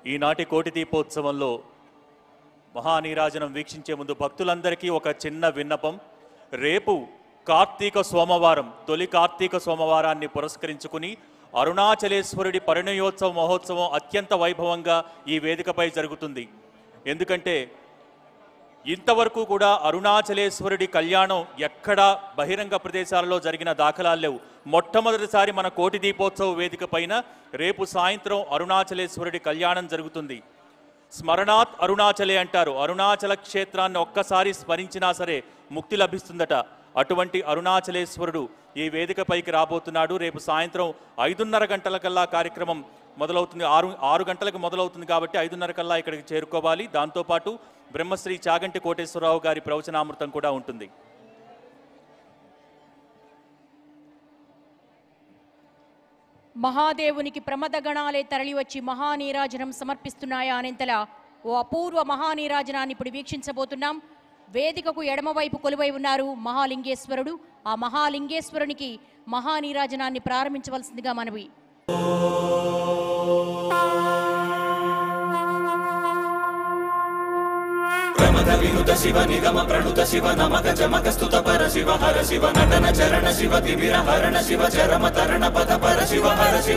ఈనాటి కోటి దీపోత్సవంలో మహానీరాజనం వీక్షించే ముందు భక్తులందరికీ ఒక చిన్న విన్నపం రేపు కార్తీక సోమవారం తొలి కార్తీక సోమవారాన్ని పురస్కరించుకుని అరుణాచలేశ్వరుడి పరిణయోత్సవ మహోత్సవం అత్యంత వైభవంగా ఈ వేదికపై జరుగుతుంది ఎందుకంటే ఇంతవరకు కూడా అరుణాచలేశ్వరుడి కళ్యాణం ఎక్కడా బహిరంగ ప్రదేశాలలో జరిగిన దాఖలాలు లేవు మొట్టమొదటిసారి మన కోటి దీపోత్సవ వేదిక పైన రేపు సాయంత్రం అరుణాచలేశ్వరుడి కళ్యాణం జరుగుతుంది స్మరణాత్ అరుణాచలే అంటారు అరుణాచల క్షేత్రాన్ని ఒక్కసారి స్మరించినా సరే ముక్తి లభిస్తుందట అటువంటి అరుణాచలేశ్వరుడు ఈ వేదికపైకి రాబోతున్నాడు రేపు సాయంత్రం ఐదున్నర గంటల కల్లా కార్యక్రమం మొదలవుతుంది ఆరు ఆరు గంటలకు మొదలవుతుంది కాబట్టి ఐదున్నర కల్లా ఇక్కడికి చేరుకోవాలి దాంతోపాటు బ్రహ్మశ్రీ చాగంటి కోటేశ్వరరావు గారి ప్రవచనామృతం కూడా ఉంటుంది మహాదేవునికి ప్రమదగణాలే తరలివచ్చి మహానీరాజనం సమర్పిస్తున్నాయా అనేంతలా ఓ అపూర్వ మహానీరాజనాన్ని ఇప్పుడు వీక్షించబోతున్నాం వేదికకు ఎడమవైపు కొలువై ఉన్నారు మహాలింగేశ్వరుడు ఆ మహాలింగేశ్వరునికి మహానీరాజనాన్ని ప్రారంభించవలసిందిగా మనవి ప్రమద వినుత శివ నిగమ ప్రణుత శివ నమక జమక స్తుత పర శివ హర శివ నటన చరణ శివ తిమిర హరణ శివ చరమ తరణ పద పర శివ హర శివ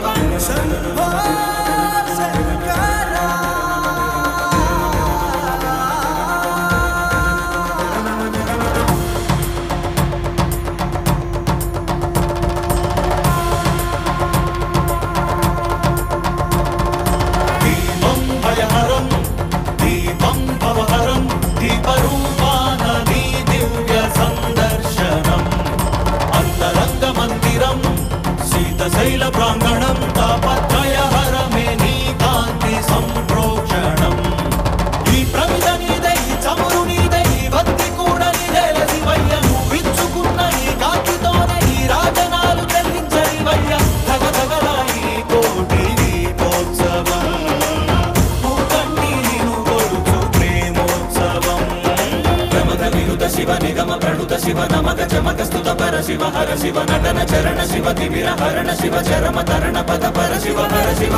దీపం భయహరం దీపం భవహరం దీపరూపాన నీ దివ్య సందర్శనం అంతరంగ మందిరం శీతశైల ప్రాంగణం తాపత్రయహరమే నీ కాంతి సంప్రోక్షణం ఈ ప్రమిద నీదే ఈ చమురు నీదే ఈ భక్తి కూడా నీదేల శివయ్య నువ్విచ్చుకున్న ఈ కాంతితోనే ఈ రాజనాలు చెల్లించనివయ్య తగ తగల ఈ కోటి దీపోత్సవం పూకంటి నిను కొలుచు ప్రేమోత్సవం ప్రమద వినుత శివ నిగమ ప్రణుత శివ నమక చమక స్తుత పర శివ హర శివ నటన చరణ శివ తిమిర హరణ శివ చరమ తరణ పద పర శివ హర శివ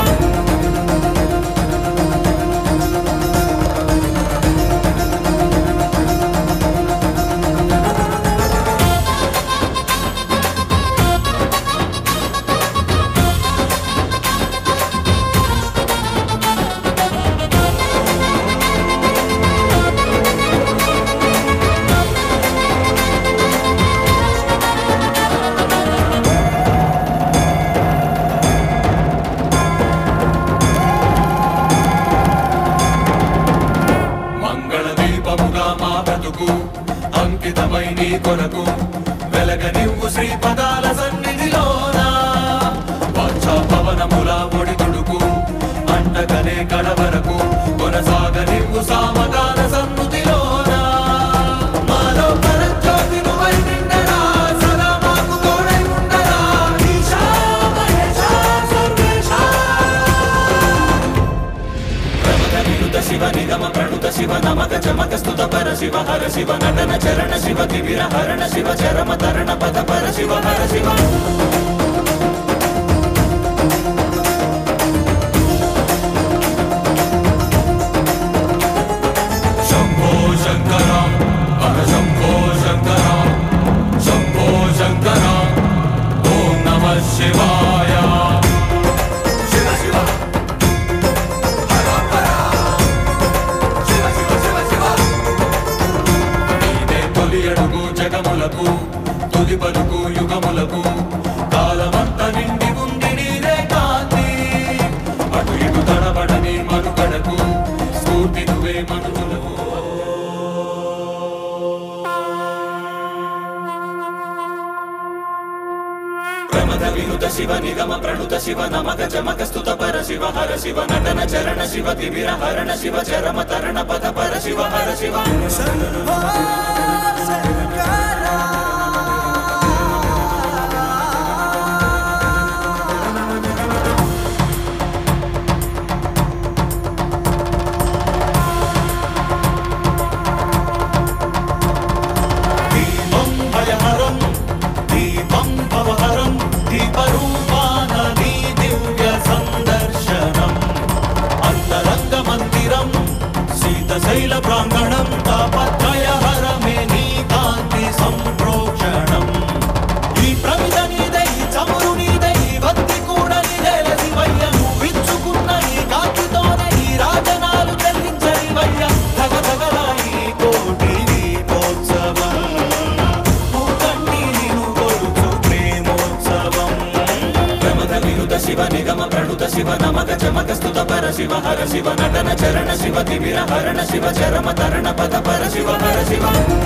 మంగళ దీపముగా మా బ్రతుకు అంకితమై నీ కొరకు వెలగ నివ్వు శ్రీపదాల సన్నిధిలోన వచ్చ పవనముల ఒడి తుడుకు అంటకనే కడవరకు కొనసాగ నివ్వు సామగాన సన్నుతిలోన మాలో పరజ్యోతి నువ్వై నిండరా సదా మాకు తోడై ఉండరా ఈశా మహేశా సర్వేశా ప్రమద వినుత శివ నిగమ ప్రణుత శివ నమక చమక స్తుత పర శివ హర శివ నటన చరణ శివ తిమిర హరణ శివ చరమ తరణ పద పర శివ హర శివ శంభో శంకర హర శంభో శంకర శంభో శంకర ఓం నమ శివాయ శివ శివ నీదే తొలి అడుగు జగములకు తుది పలుకు యుగములకు కాలమంత నిండి ఉంది నీదే కాంతి అటు ఇటు తడబడని మనుగడకు స్ఫూర్తి నువ్వే మనుగులకు ప్రమద వినుత శివ నిగమ ప్రణుత శివ నమక చమక స్తుత పర శివ హర శివ నటన చరణ శివ తిమిర హరణ శివ చరమ తరణ పద పర శివ హర శివ దీపం భయహరం దీపం భవహరం దీపరూపాన నీ దివ్య సందర్శనం అంతరంగ అందరంగ మందిరం శీతశైల ప్రాంగణం తాపత్రయహరమే నీ కాంతి సంప్రోక్షణం ఈ ప్రమిద నీదే ఈ చమురు నీదే ఈ భక్తి కూడా నీదేల శివయ్య నువ్విచ్చుకున్న ఈ కాంతితోనే ఈ రాజనాలు చెల్లించనివయ్య తగ తగల ఈ కోటి దీపోత్సవం ముక్కంటి నిను కొలుచు ప్రేమోత్సవం ప్రమద విరుద శివ నిగమ ప్రణుత శివ నమక చమక స్తుత పర శివ హర శివ నటన చరణ శివ తిమిర హరణ శివ చరమ తరణ పద పర శివ హర శివ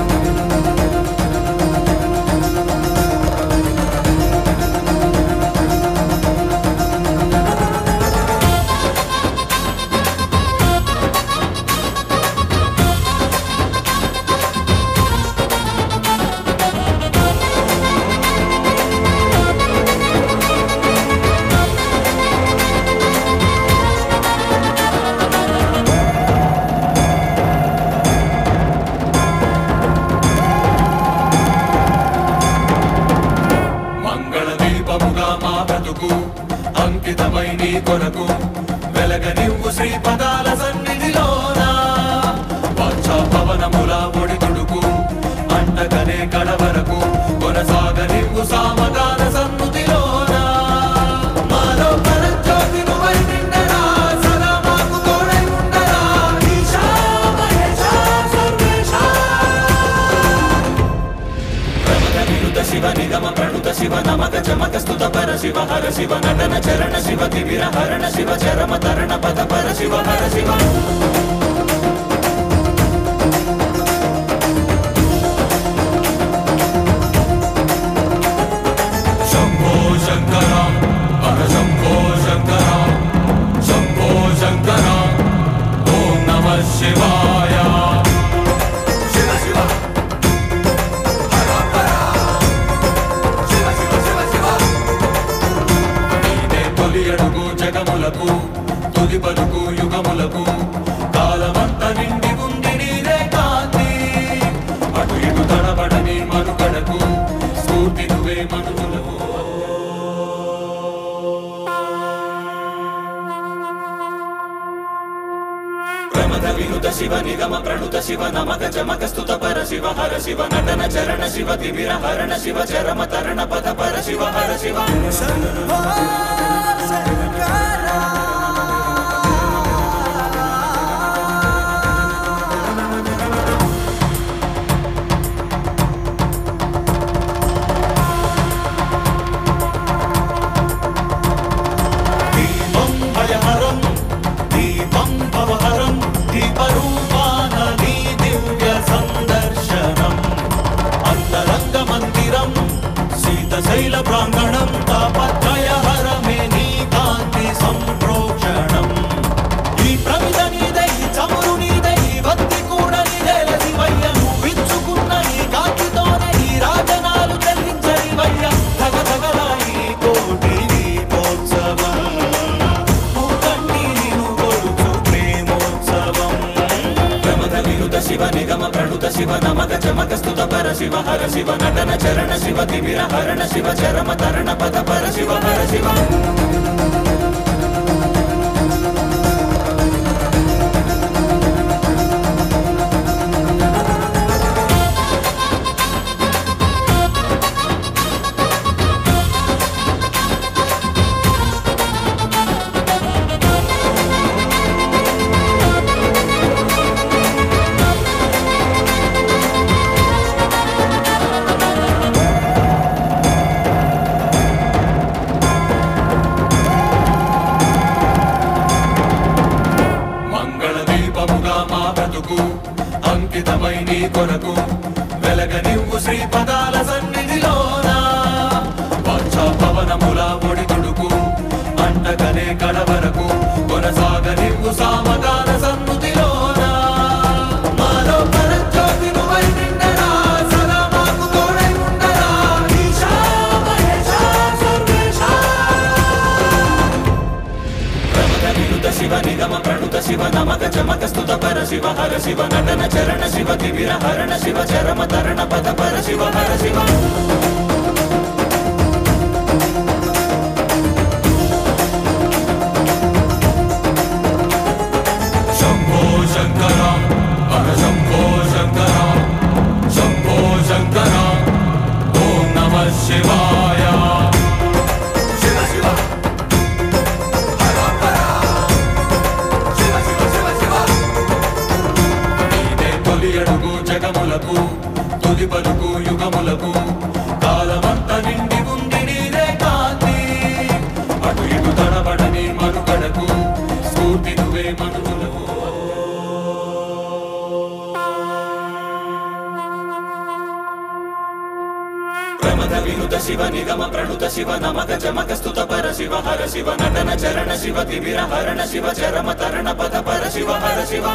మంగళ దీపముగా మా బ్రతుకు అంకితమై నీ కొరకు వెలగ నివ్వు శ్రీపదాల సన్నిధిలోన వచ్చ పవనముల ఒడి తుడుకు అంటకనే కడవరకు కొనసాగ నివ్వు సామగాన సన్నుతిలోన మాలో పరంజ్యోతి నువ్వై నిండరా సదా మాకు తోడై ఉండరా ఈశా మహేశా సర్వేశా ప్రమద విరుద శివ నిగమ ప్రణుత శివ నమక చమక స్తుత పర శివ హర శివ నటన చరణ శివ తిమిర హరణ శివ చరమ తరణ పద పర శివ హర శివ శంభో శంకర హర శంభో శంకర శంభో శంకర ఓం నమ శివాయ శివ శివ నీదే తొలి అడుగు జగములకు తొలి పలుకు యుగములకు కాలమంత నిండి ఉంది నీదే కాంతి అటు ఇటు తడబడని మనుగడకు స్ఫూర్తి నువ్వే మనుషులకు ప్రమద వినుత శివ నిగమ ప్రణుత శివ నమక చమక స్తుత పర శివ హర శివ నటన చరణ శివ తిమిర హరణ శివ చరమ తరణ పద పర శివ హర శివ దీపం భయహరం దీపం భవహరం దీపరూపాన నీ దివ్య సందర్శనం అంతరంగ మందిరం శీతశైల ప్రాంగణం తాపత్రయహరమే నీ కాంతి సంప్రోక్షణం ఈ ప్రమిద నీదే ఈ చమురు నీదే ఈ భక్తి కూడా నీదేల శివయ్య నువ్విచ్చుకున్న ఈ కాంతితోనే ఈ రాజనాలు చెల్లించనివయ్య తగ తగల ఈ కోటి దీపోత్సవం ముక్కంటి నిను కొలుచు ప్రేమోత్సవం ప్రమద విరుద శివ నిగమ ప్రణుత శివ నమక చమక స్తుత పర శివ హర శివ నటన చరణ శివ తిమిర హరణ శివ చరమ తరణ పద పర శివ హర శివ మంగళ దీపముగా మా బ్రతుకు అంకితమై నీ కొరకు వెలగ నివ్వు శ్రీపదాల సన్నిధిలోన వచ్చ పవనముల ఒడి తుడుకు అంటకనే కడవరకు కొనసాగ నివ్వు సామగాన సన్నుతిలోన మాలో పరంజ్యోతి నువ్వై నిండరా సదా మాకు తోడై ఉండరా ఈశా మహేశా సర్వేశా ప్రమద విరుద శివ నిగమ ప్రణుత శివ నమక చమక స్తుత పర శివ హర శివ నటన చరణ శివ తిమిర హరణ శివ చరమ తరణ పద పర శివ హర శివ తొలి అడుగు జగములకు తుది పలుకు యుగములకు కాలమంత నిండి ఉంది నీరే కాంతి అటు ఇటు తడబడని మనుగడకు స్ఫూర్తి నువ్వే మనుషులకు ప్రమద వినుత శివ నిగమ ప్రణుత శివ నమక చమక స్తుత పర శివ హర శివ నటన చరణ శివ తిమిర హరణ శివ చరమ తరణ పద పర శివ హర శివ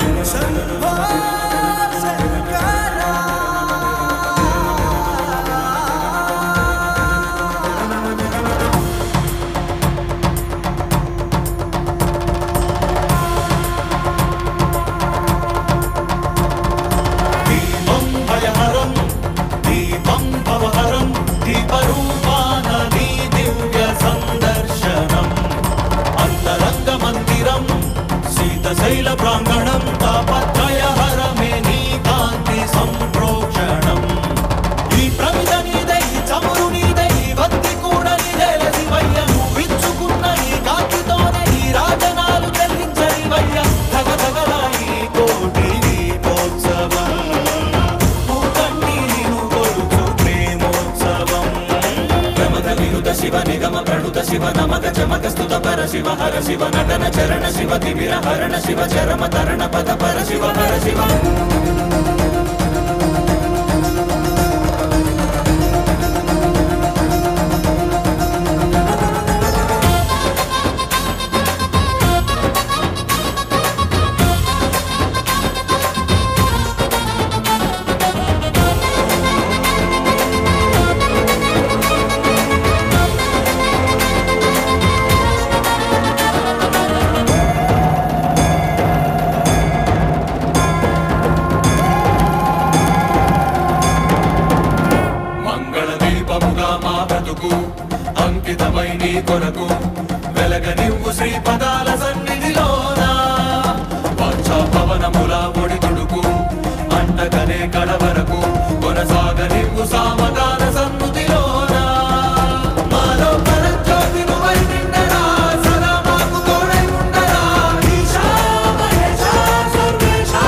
దీపం భయహరం దీపం భవహరం దీపరూపాన నీ దివ్య సందర్శనం అంతరంగ మందిరం శీతశైల ప్రాంగణం తాపత్రయహరమే నీ కాంతి సంప్రోక్షణం ఈ ప్రమిద నీదై చమురు నీదై వత్తి కూడా నీదేల శివయ్య నువ్విచ్చుకున్న ఈ కాంతితోనే ఈ రాజనాలు చెల్లించనివయ్య ధగ ధగల ఈ కోటి దీపోత్సవం పూతన్ని నీవు కొలుచు ప్రేమోత్సవం ప్రమద వినుత శివ నిగమ ప్రణుత శివ నమక చమక స్తుత పర శివ హర శివ నటన చరణ శివ తిమిర హరణ శివ చరమ తరణ పద పర శివ హర శివ మంగళ దీపముగా మా బ్రతుకు అంకితమై నీ కొరకు వెలగ నివ్వు శ్రీపదాల సన్నిధిలోన వచ్చ పవనముల ఒడిదుడుకు అంటకనే కడవరకు కొనసాగ నివ్వు సామగాన సన్నుతిలోన మాలో పరజ్యోతి నువ్వై నిండరా సదా మాకు తోడై ఉండరా ఈశా మహేశా సర్వేశా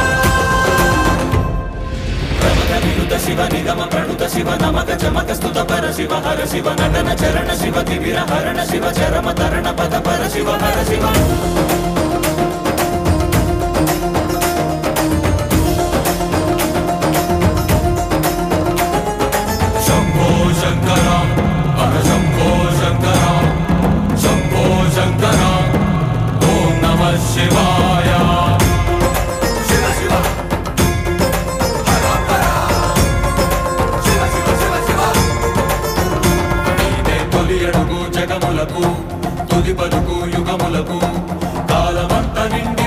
ప్రమద వినుత శివ నిగమ ప్రణుత శివ నమక చమక స్తుత పర శివ హర శివ నటన చరణ శివ తిమిర హరణ శివ చరమ తరణ పద పర శివ హర శివ శంభో శంకర హర శంభో శంకర శంభో శంకర ఓం నమ శివాయ శివ శివ నీదే తొలి అడుగు జగములకు తుది పలుకు యుగములకు కాలమంత నిండి